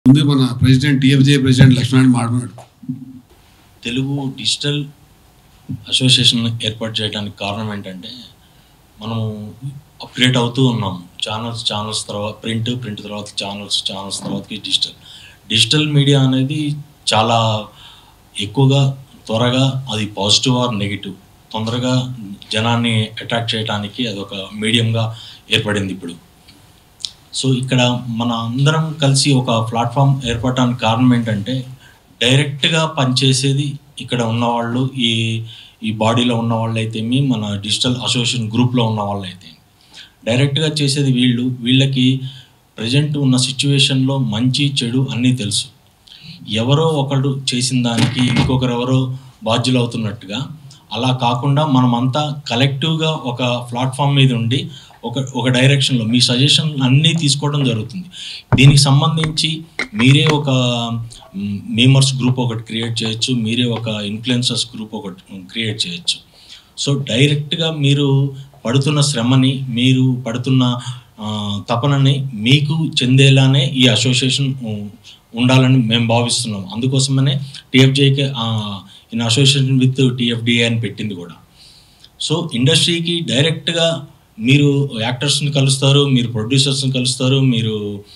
ముందు మన president టీఎఫ్జే president Laxman మాట్లాడు తెలుగు డిజిటల్ అసోసియేషన్ ఏర్పాటు చేయడానికి కారణం ఏంటంటే మనము అప్గ్రేడ్ అవుతూ ఉన్నాం ఛానల్స్ ఛానల్స్ తర్వాత ప్రింట్ ప్రింట్ తర్వాత ఛానల్స్ ఛానల్స్ తర్వాతకి డిజిటల్ డిజిటల్ మీడియా అనేది చాలా ఎక్కువగా త్వరగా అది పాజిటివ్ ఆర్ నెగిటివ్ తొందరగా జనాన్ని అట్రాక్ట్ చేయడానికి అది ఒక మీడియంగా ఏర్పడింది ఇప్పుడు సో ఇక్కడ మన అందరం కలిసి ఒక ప్లాట్ఫామ్ ఏర్పడటానికి కారణం ఏంటంటే డైరెక్ట్గా పనిచేసేది ఇక్కడ ఉన్నవాళ్ళు ఈ ఈ బాడీలో ఉన్న వాళ్ళు అయితేమి మన డిజిటల్ అసోసియేషన్ గ్రూప్లో ఉన్న వాళ్ళు అయితే డైరెక్ట్గా చేసేది వీళ్ళు వీళ్ళకి ప్రజెంట్ ఉన్న సిచ్యువేషన్లో మంచి చెడు అన్నీ తెలుసు ఎవరో ఒకడు చేసిన దానికి ఇంకొకరు ఎవరో బాధ్యులు అవుతున్నట్టుగా అలా కాకుండా మనమంతా కలెక్టివ్గా ఒక ప్లాట్ఫామ్ మీద ఉండి ఒక ఒక డైరెక్షన్లో మీ సజెషన్ అన్నీ తీసుకోవడం జరుగుతుంది దీనికి సంబంధించి మీరే ఒక మేమర్స్ గ్రూప్ ఒకటి క్రియేట్ చేయొచ్చు మీరే ఒక ఇన్ఫ్లుయెన్సర్స్ గ్రూప్ ఒకటి క్రియేట్ చేయొచ్చు సో డైరెక్ట్గా మీరు పడుతున్న శ్రమని మీరు పడుతున్న ఆ, తపనని మీకు చెందేలానే ఈ అసోసియేషన్ ఉ- ఉండాలని మేము భావిస్తున్నాం అందుకోసమనే టీఎఫ్జేకి ఇన్ అసోసియేషన్ విత్ టీఎఫ్డిఏ అని పెట్టింది కూడా సో ఇండస్ట్రీకి డైరెక్ట్గా మీరు యాక్టర్స్ని కలుస్తారు మీరు ప్రొడ్యూసర్స్ని కలుస్తారు మీరు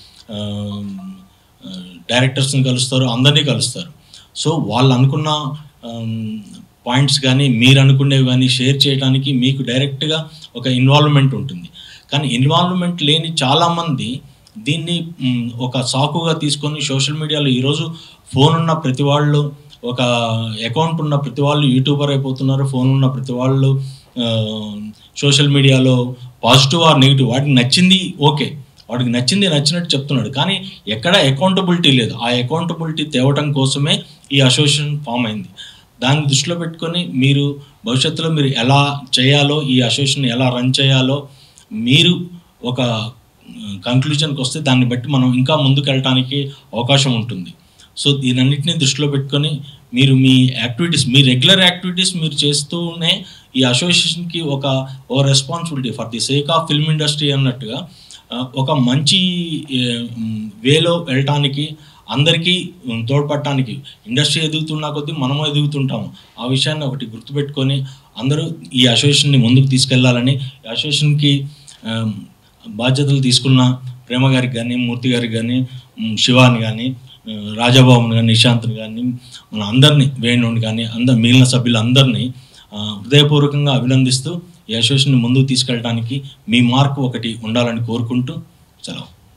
డైరెక్టర్స్ని కలుస్తారు అందరినీ కలుస్తారు సో వాళ్ళు అనుకున్న పాయింట్స్ కానీ మీరు అనుకునేవి కానీ షేర్ చేయడానికి మీకు డైరెక్ట్గా ఒక ఇన్వాల్వ్మెంట్ ఉంటుంది కానీ ఇన్వాల్వ్మెంట్ లేని చాలామంది దీన్ని మ్, ఒక సాకుగా తీసుకొని సోషల్ మీడియాలో ఈరోజు ఫోన్ ఉన్న ప్రతి వాళ్ళు ఒక అకౌంట్ ఉన్న ప్రతి వాళ్ళు యూట్యూబర్ అయిపోతున్నారు ఫోన్ ఉన్న ప్రతి వాళ్ళు సోషల్ మీడియాలో పాజిటివ్ ఆర్ నెగిటివ్ వాటికి నచ్చింది ఓకే వాడికి నచ్చింది నచ్చినట్టు చెప్తున్నాడు కానీ ఎక్కడ అకౌంటబిలిటీ లేదు ఆ అకౌంటబిలిటీ తేవటం కోసమే ఈ అసోసియేషన్ ఫామ్ అయింది దాన్ని దృష్టిలో పెట్టుకొని మీరు భవిష్యత్తులో మీరు ఎలా చేయాలో ఈ అసోసియేషన్ ఎలా రన్ చేయాలో మీరు ఒక కంక్లూజన్కి వస్తే దాన్ని బట్టి మనం ఇంకా ముందుకు వెళ్ళటానికి అవకాశం ఉంటుంది సో దీనన్నిటిని దృష్టిలో పెట్టుకొని మీరు మీ యాక్టివిటీస్ మీ రెగ్యులర్ యాక్టివిటీస్ మీరు చేస్తూనే ఈ అసోసియేషన్కి ఒక ఓ responsibility for the sake of film industry అన్నట్టుగా ఆ, ఒక మంచి వేలో వెళ్ళటానికి అందరికీ ఉమ్, తోడ్పడటానికి ఇండస్ట్రీ ఎదుగుతున్న కొద్దీ మనము ఎదుగుతుంటాము ఆ విషయాన్ని ఒకటి గుర్తుపెట్టుకొని అందరూ ఈ అసోసియేషన్ని ముందుకు తీసుకెళ్లాలని ఈ అసోసియేషన్కి ఆమ్, బాధ్యతలు తీసుకున్న ప్రేమ గారికి కానీ మూర్తి గారికి కానీ ఉమ్, శివాని కానీ ఆ, రాజాబాబుని కానీ నిశాంత్ని కానీ మన అందరినీ వేణుని కానీ అందరు మిగిలిన సభ్యులందరినీ ఆ, హృదయపూర్వకంగా అభినందిస్తూ ఈ అసోసియేషన్ ముందుకు తీసుకెళ్ళడానికి మీ మార్క్ ఒకటి ఉండాలని కోరుకుంటూ సెలవు